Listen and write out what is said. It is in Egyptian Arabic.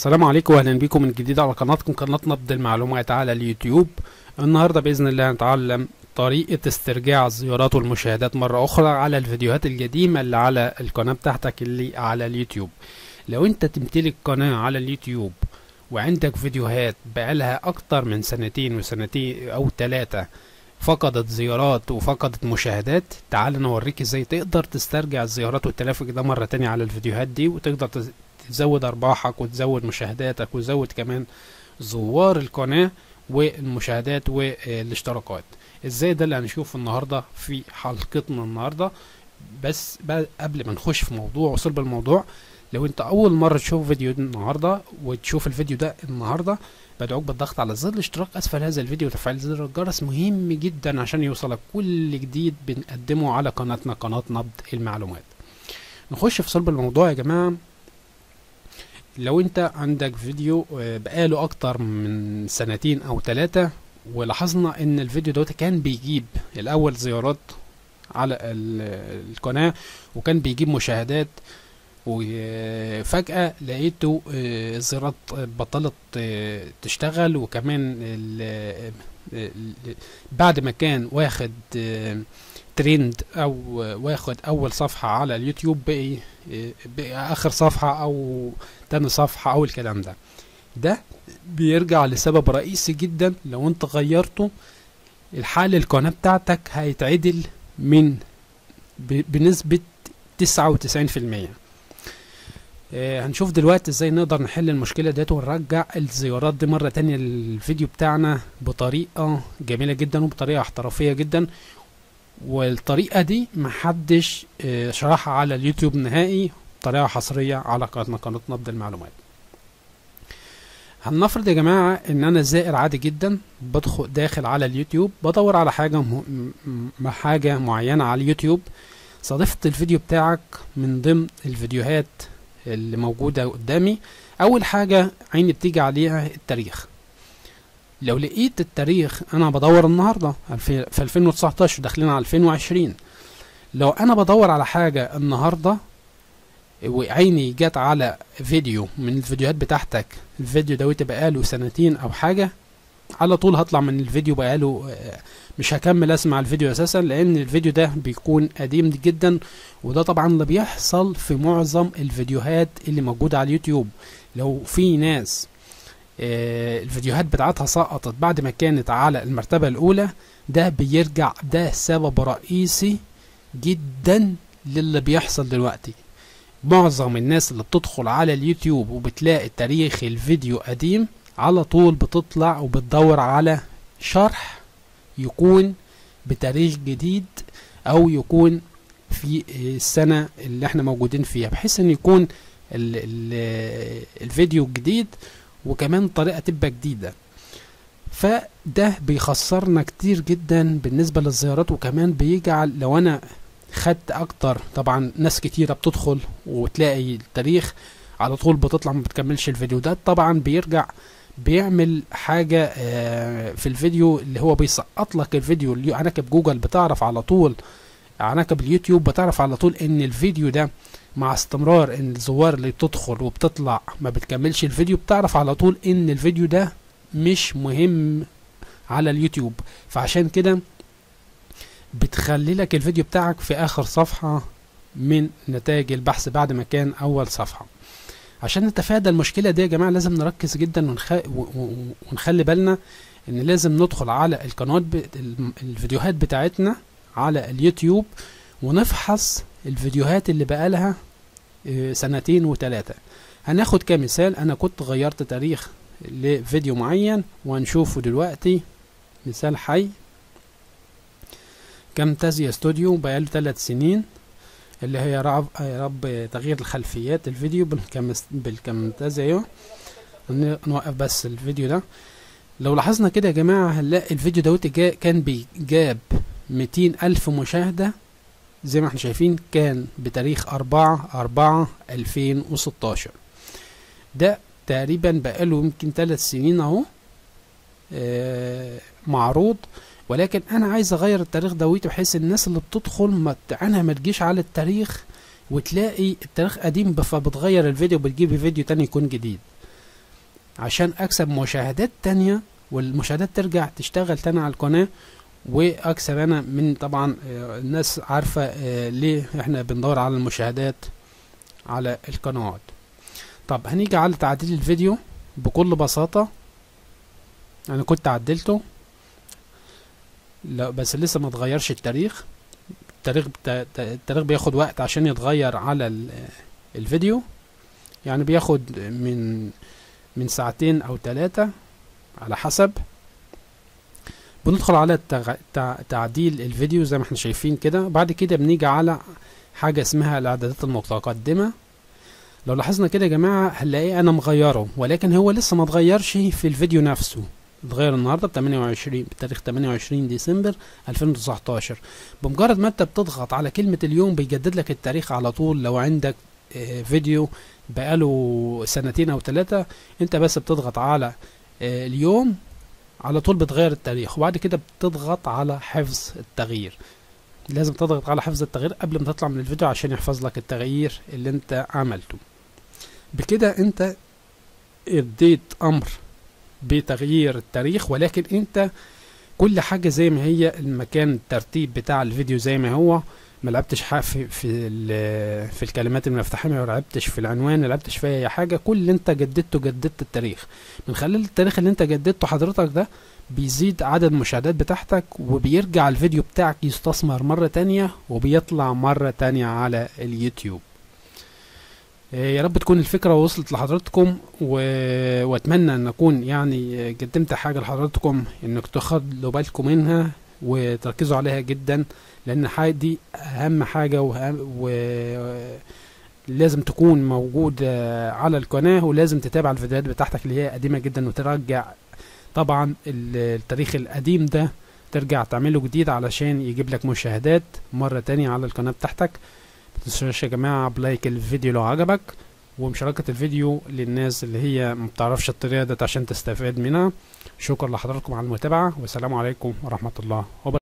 السلام عليكم واهلا بيكم من جديد على قناتكم قناة نبض المعلومات على اليوتيوب النهارده باذن الله هنتعلم طريقة استرجاع الزيارات والمشاهدات مرة أخرى على الفيديوهات القديمة اللي على القناة بتاعتك اللي على اليوتيوب لو أنت تمتلك قناة على اليوتيوب وعندك فيديوهات بقالها أكتر من سنتين وسنتين أو ثلاثة فقدت زيارات وفقدت مشاهدات تعال نوريك ازاي تقدر تسترجع الزيارات والترافيك ده مرة تانية على الفيديوهات دي وتقدر تز- تزود أرباحك وتزود مشاهداتك وتزود كمان زوار القناة والمشاهدات والاشتراكات ازاي ده اللي هنشوفه النهارده في حلقتنا النهارده بس بقى قبل ما نخش في موضوع وصلب الموضوع لو انت اول مره تشوف فيديو النهارده وتشوف الفيديو ده النهارده بدعوك بالضغط على زر الاشتراك اسفل هذا الفيديو وتفعيل زر الجرس مهم جدا عشان يوصلك كل جديد بنقدمه على قناتنا قناه نبض المعلومات نخش في صلب الموضوع يا جماعه لو انت عندك فيديو آه، بقاله اكتر من سنتين او ثلاثة ولاحظنا ان الفيديو دوت كان بيجيب الاول زيارات على ال- القناة وكان بيجيب مشاهدات وفجأة لقيته آه، الزيارات بطلت آه، تشتغل وكمان ال- ال- بعد ما كان واخد آه، ترند او واخد اول صفحة على اليوتيوب بقي آه، بقي اخر صفحة او تاني صفحة او الكلام ده ده بيرجع لسبب رئيسي جدا لو انت غيرته الحال القناة بتاعتك هيتعدل من ب- بنسبة تسعة وتسعين في المية هنشوف دلوقتي ازاي نقدر نحل المشكلة ديت ونرجع الزيارات دي مرة تانية للفيديو بتاعنا بطريقة جميلة جدا وبطريقة احترافية جدا والطريقة دي محدش آه، شرحها على اليوتيوب نهائي طريقة حصرية على قناتنا قناة نبض المعلومات هنفرض يا جماعة ان انا زائر عادي جدا بدخل داخل على اليوتيوب بدور على حاجة م... م... حاجة معينة على اليوتيوب صادفت الفيديو بتاعك من ضمن الفيديوهات اللي موجودة قدامي اول حاجة عيني بتيجي عليها التاريخ لو لقيت التاريخ انا بدور النهارده الف- في 2019 داخلين على 2020 لو انا بدور على حاجه النهارده وعيني جت على فيديو من الفيديوهات بتاعتك الفيديو دوت بقاله سنتين او حاجه على طول هطلع من الفيديو بقاله آه، مش هكمل اسمع الفيديو اساسا لان الفيديو ده بيكون قديم جدا وده طبعا اللي بيحصل في معظم الفيديوهات اللي موجوده على اليوتيوب لو في ناس آه، الفيديوهات بتاعتها سقطت بعد ما كانت على المرتبة الأولى ده بيرجع ده سبب رئيسي جدا للي بيحصل دلوقتي معظم الناس اللي بتدخل على اليوتيوب وبتلاقي تاريخ الفيديو قديم على طول بتطلع وبتدور على شرح يكون بتاريخ جديد أو يكون في السنة اللي احنا موجودين فيها بحيث ان يكون ال ال الفيديو الجديد وكمان طريقة تبقى جديدة فده بيخسرنا كتير جدا بالنسبة للزيارات وكمان بيجعل لو انا خدت اكتر طبعا ناس كتيرة بتدخل وتلاقي التاريخ على طول بتطلع ما بتكملش الفيديو ده طبعا بيرجع بيعمل حاجة آه، في الفيديو اللي هو بيسقط لك الفيديو اللي عناكب جوجل بتعرف على طول عناكب اليوتيوب بتعرف على طول ان الفيديو ده مع استمرار ان الزوار اللي بتدخل وبتطلع ما بتكملش الفيديو بتعرف على طول ان الفيديو ده مش مهم على اليوتيوب فعشان كده بتخلي لك الفيديو بتاعك في اخر صفحة من نتائج البحث بعد ما كان اول صفحة عشان نتفادى المشكلة دي يا جماعة لازم نركز جدا ونخ... و- و- ونخلي بالنا ان لازم ندخل على القنوات ب... الم- الفيديوهات بتاعتنا على اليوتيوب ونفحص الفيديوهات اللي بقالها آه، سنتين وثلاثة هناخد كمثال انا كنت غيرت تاريخ لفيديو معين وهنشوفه دلوقتي مثال حي كامتازيا استوديو بقاله ثلاث سنين اللي هي رب, رب تغيير الخلفيات الفيديو بالكامس- بالكامتازيا ايوه ن- نوقف بس الفيديو ده لو لاحظنا كده يا جماعة هنلاقي الفيديو دوت جا كان بيجاب ميتين ألف مشاهدة زي ما احنا شايفين كان بتاريخ أربعة أربعة ألفين وستاشر ده تقريبا بقاله يمكن ثلاث سنين اهو آه، معروض ولكن انا عايز اغير التاريخ دوت بحيث الناس اللي بتدخل ما ت- عنها ما تجيش على التاريخ وتلاقي التاريخ قديم ب- فبتغير الفيديو بتجيب فيديو تاني يكون جديد عشان اكسب مشاهدات تانية والمشاهدات ترجع تشتغل تاني على القناة واكسب انا من طبعا آه، الناس عارفة آه، ليه احنا بندور على المشاهدات على القنوات طب هنيجي على تعديل الفيديو بكل بساطة انا كنت عدلته لا بس لسه ما اتغيرش التاريخ التاريخ بتا... التاريخ بياخد وقت عشان يتغير على ال... الفيديو يعني بياخد من من ساعتين او ثلاثة على حسب بندخل على التغ... تع... تعديل الفيديو زي ما احنا شايفين كده بعد كده بنيجي على حاجة اسمها الاعدادات المتقدمة لو لاحظنا كده يا جماعة هنلاقيه انا مغيره ولكن هو لسه ما اتغيرش في الفيديو نفسه اتغير النهارده ب 28 بتاريخ 28 ديسمبر 2019 بمجرد ما انت بتضغط على كلمة اليوم بيجدد لك التاريخ على طول لو عندك آه، فيديو بقاله سنتين او ثلاثة انت بس بتضغط على آه، اليوم على طول بتغير التاريخ وبعد كده بتضغط على حفظ التغيير لازم تضغط على حفظ التغيير قبل ما تطلع من الفيديو عشان يحفظ لك التغيير اللي انت عملته بكده انت اديت امر بتغيير التاريخ ولكن انت كل حاجه زي ما هي المكان الترتيب بتاع الفيديو زي ما هو ما لعبتش حاجه في في, ال- في الكلمات المفتاحيه ما لعبتش في العنوان ما لعبتش في اي حاجه كل اللي انت جددته جددت التاريخ من خلال التاريخ اللي انت جددته حضرتك ده بيزيد عدد المشاهدات بتاعتك وبيرجع الفيديو بتاعك يستثمر مرة تانية وبيطلع مرة تانية على اليوتيوب إيه، يا رب تكون الفكرة وصلت لحضراتكم و... واتمنى ان اكون يعني قدمت حاجة لحضراتكم انك تاخدوا بالكم منها وتركزوا عليها جدا لان حاجة دي اهم حاجة وهم... و... لازم تكون موجود على القناة ولازم تتابع الفيديوهات بتاعتك اللي هي قديمة جدا وترجع طبعا ال- التاريخ القديم ده ترجع تعمله جديد علشان يجيب لك مشاهدات مرة تانية على القناة بتاعتك متنسوش يا جماعة بلايك الفيديو لو عجبك ومشاركة الفيديو للناس اللي هي مبتعرفش الطريقة ديت عشان تستفاد منها شكرا لحضراتكم على المتابعة والسلام عليكم ورحمة الله وبركاته